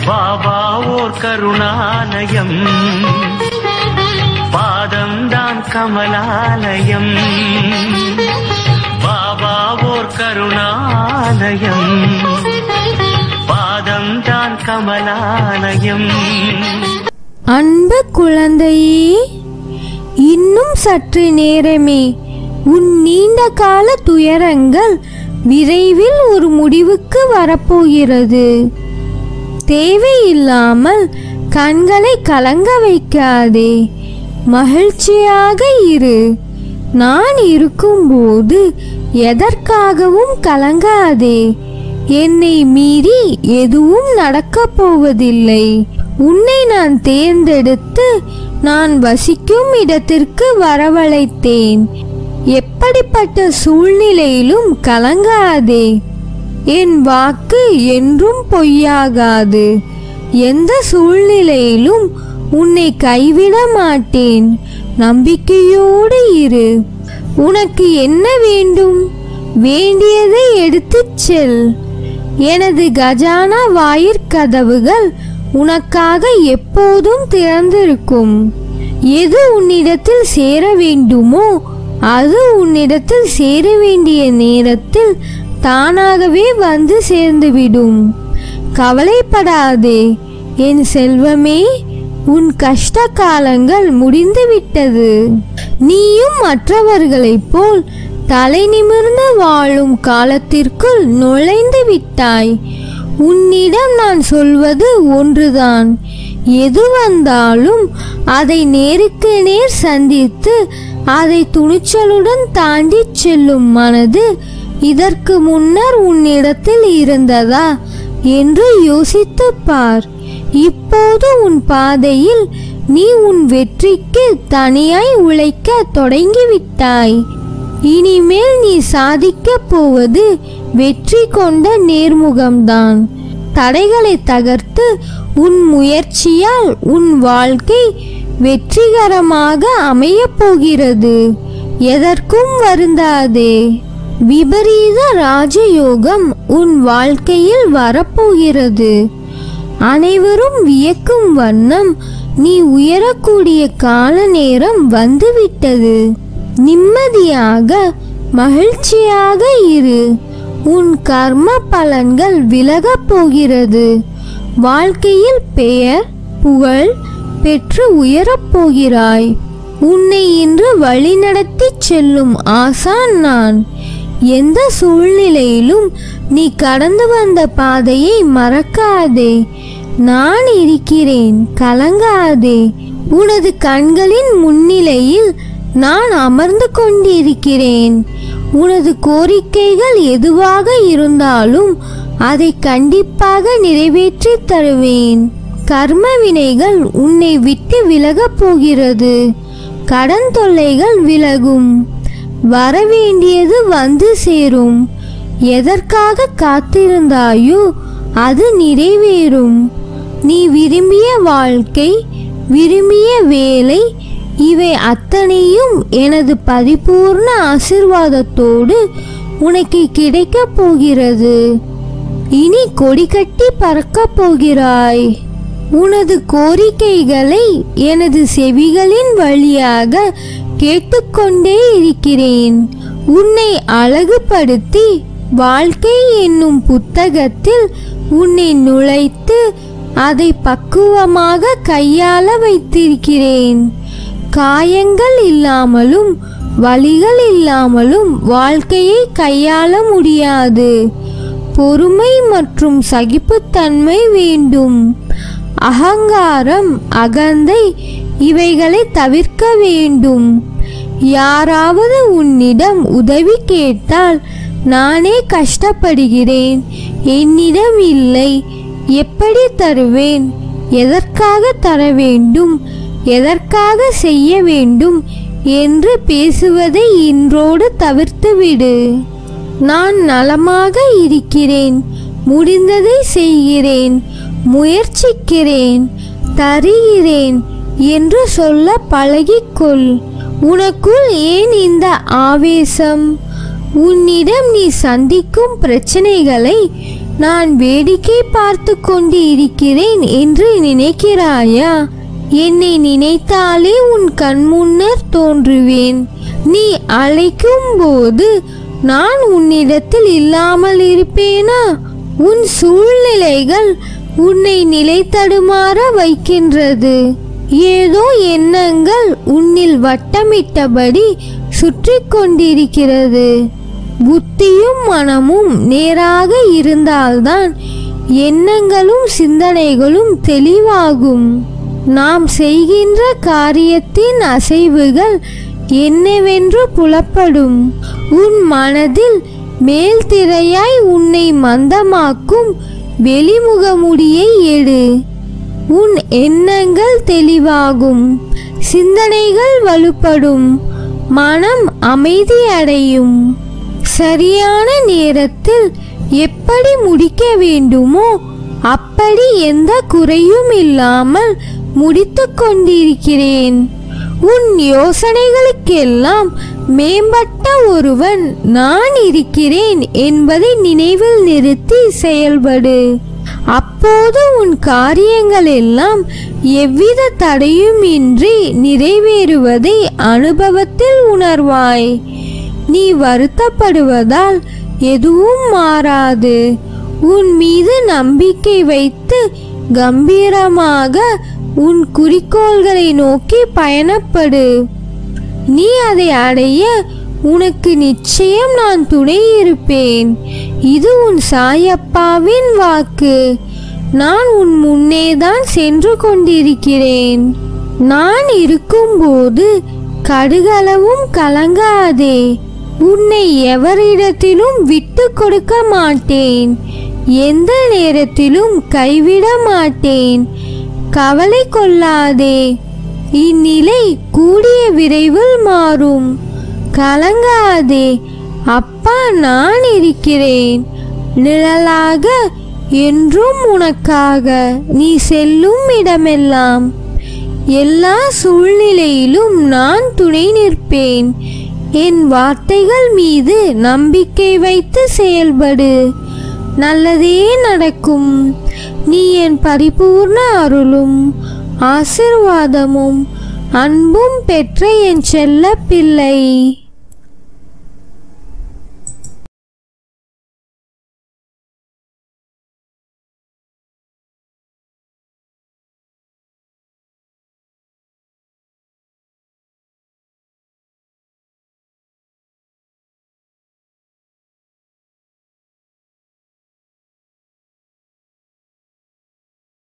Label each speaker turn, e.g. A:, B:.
A: பாபா ஓர் கருணாலயம் பாதம்தான் கமலாலயம் பாபா ஓர் கருணாலயம் பாதம்தான் கமலாலயம்
B: அன்பு குழந்தையே இன்னும் சற்று நேரமே உன் நீண்ட கால துயரங்கள் விரைவில் ஒரு முடிவுக்கு வரப்போகிறது தேவையில்லாமல் கண்களை கலங்க வைக்காதே மகிழ்ச்சியாக இரு நான் இருக்கும்போது எதற்காகவும் கலங்காதே என்னை மீறி எதுவும் நடக்கப் போவதில்லை உன்னை நான் தேர்ந்தெடுத்து நான் வசிக்கும் இடத்திற்கு வரவழைத்தேன் எப்படிப்பட்ட சூழ்நிலையிலும் கலங்காதே என் வாக்கு என்றும் பொய்யாகாது எந்த சூழ்நிலையிலும் உன்னை கைவிட மாட்டேன் நம்பிக்கையோடு இரு உனக்கு என்ன வேண்டும் வேண்டியதை எடுத்துச் செல் எனது கஜானா வாயிற்கதவுகள் உனக்காக எப்போதும் திறந்திருக்கும் எது உன்னிடத்தில் சேர வேண்டுமோ அது உன்னிடத்தில் சேர வேண்டிய நேரத்தில் தானாகவே வந்து சேர்ந்துவிடும் கவலைப்படாதே என் செல்வமே உன் கஷ்ட காலங்கள் முடிந்துவிட்டது நீயும் மற்றவர்களைப் போல் தலை நிமிர்ந்து வாழும் காலத்திற்குள் நுழைந்து விட்டாய் உன்னிடம் நான் சொல்வது ஒன்றுதான் எது வந்தாலும் அதை நேருக்கு நேர் சந்தித்து அதை துணிச்சலுடன் தாண்டிச் செல்லும் மனது இதற்கு முன்னர் உன்னிடத்தில் இருந்ததா என்று யோசித்துப் பார் இப்போது உன் பாதையில் நீ உன் வெற்றிக்கு தனியாய் உழைக்க தொடங்கிவிட்டாய் இனிமேல் நீ சாதிக்கப் போவது வெற்றி கொண்ட நேர்முகம்தான் தடைகளை தகர்த்து உன் முயற்சியால் உன் வாழ்க்கை வெற்றிகரமாக அமையப் போகிறது எதற்கும் வருந்தாதே விபரீத ராஜயோகம் உன் வாழ்க்கையில் வரப்போகிறது அனைவரும் வியக்கும் வண்ணம் நீ உயரக்கூடிய கால நேரம் வந்துவிட்டது நிம்மதியாக மகிழ்ச்சியாக இரு உன் கர்ம பலன்கள் விலகப் போகிறது வாழ்க்கையில் பெயர் புகழ் பெற்று உயரப் போகிறாய் உன்னை இன்று வழிநடத்திச் செல்லும் ஆசான் நான் எந்த சூழ்நிலையிலும் நீ கடந்து வந்த பாதையை மறக்காதே நான் இருக்கிறேன் கலங்காதே உனது கண்களின் முன்னிலையில் நான் அமர்ந்து கொண்டிருக்கிறேன் உனது கோரிக்கைகள் எதுவாக இருந்தாலும் அதை கண்டிப்பாக நிறைவேற்றி தருவேன் கர்ம வினைகள் உன்னை விட்டு விலகப் போகிறது கடன் தொல்லைகள் விலகும் வரவேண்டியது வந்து சேரும் எதற்காக காத்திருந்தாயோ அது நிறைவேறும் நீ விரும்பிய வாழ்க்கை விரும்பிய வேலை இவை அத்தனையும் எனது பரிபூர்ண ஆசிர்வாதத்தோடு உனக்கு கிடைக்கப் போகிறது இனி கொடி கட்டி பறக்கப் போகிறாய் உனது கோரிக்கைகளை எனது செவிகளின் வழியாக கேட்டுக்கொண்டே இருக்கிறேன் உன்னை அழகுபடுத்தி வாழ்க்கை என்னும் புத்தகத்தில் உன்னை நுழைத்து அதை பக்குவமாக கையாள வைத்திருக்கிறேன் காயங்கள் இல்லாமலும் வலிகள் இல்லாமலும் வாழ்க்கையை கையாள முடியாது பொறுமை மற்றும் சகிப்புத்தன்மை வேண்டும் அகங்காரம் அகந்தை இவைகளை தவிர்க்க வேண்டும் யாராவது உன்னிடம் உதவி கேட்டால் நானே கஷ்டப்படுகிறேன் என்னிடம் இல்லை எப்படி தருவேன் எதற்காக தர வேண்டும் எதற்காக செய்ய வேண்டும் என்று பேசுவதை இன்றோடு தவிர்த்துவிடு நான் நலமாக இருக்கிறேன் முடிந்ததை செய்கிறேன் முயற்சிக்கிறேன் தருகிறேன் என்று சொல்ல பழகிக்கொள் உனக்குள் ஏன் இந்த ஆவேசம் உன்னிடம் நீ சந்திக்கும் பிரச்சனைகளை நான் வேடிக்கை பார்த்து கொண்டு இருக்கிறேன் என்று நினைக்கிறாயா என்னை நினைத்தாலே உன் கண் முன்னர் தோன்றுவேன் நீ அழைக்கும் போது நான் உன்னிடத்தில் இல்லாமல் இருப்பேனா உன் சூழ்நிலைகள் உன்னை நிலை தடுமாற வைக்கின்றது ஏதோ எண்ணங்கள் உன்னில் வட்டமிட்டபடி சுற்றி கொண்டிருக்கிறது புத்தியும் மனமும் நேராக இருந்தால்தான் எண்ணங்களும் சிந்தனைகளும் தெளிவாகும் நாம் செய்கின்ற காரியத்தின் அசைவுகள் என்னவென்று புலப்படும் உன் மனதில் மேல் திரையாய் உன்னை மந்தமாக்கும் வெளிமுகமுடியை எடு உன் எண்ணங்கள் தெளிவாகும் சிந்தனைகள் வலுப்படும் மனம் அமைதி அடையும் சரியான நேரத்தில் எப்படி முடிக்க வேண்டுமோ அப்படி எந்த குறையும் இல்லாமல் முடித்துக் கொண்டிருக்கிறேன் உன் யோசனைகளுக்கெல்லாம் மேம்பட்ட ஒருவன் நான் இருக்கிறேன் என்பதை நினைவில் நிறுத்தி செயல்படு அப்போது உன் காரியங்கள் எல்லாம் எவ்வித தடையும் இன்றி நிறைவேறுவதை அனுபவத்தில் உணர்வாய் நீ வருத்தப்படுவதால் எதுவும் மாறாது உன் மீது நம்பிக்கை வைத்து கம்பீரமாக உன் குறிக்கோள்களை நோக்கி பயணப்படு நீ அதை அடைய உனக்கு நிச்சயம் நான் துணை இருப்பேன் இது உன் சாயப்பாவின் வாக்கு நான் உன் முன்னே தான் சென்று கொண்டிருக்கிறேன் நான் இருக்கும்போது கடுகளவும் கலங்காதே உன்னை எவரிடத்திலும் விட்டு கொடுக்க மாட்டேன் எந்த நேரத்திலும் கைவிட மாட்டேன் கவலை கொள்ளாதே இந்நிலை கூடிய விரைவில் மாறும் கலங்காதே அப்பா நான் இருக்கிறேன் நிழலாக என்றும் உனக்காக நீ செல்லும் இடமெல்லாம் எல்லா சூழ்நிலையிலும் நான் துணை நிற்பேன் என் வார்த்தைகள் மீது நம்பிக்கை வைத்து செயல்படு நல்லதே நடக்கும் நீ என் பரிபூர்ண அருளும் ஆசிர்வாதமும் அன்பும் பெற்ற என் செல்ல பிள்ளை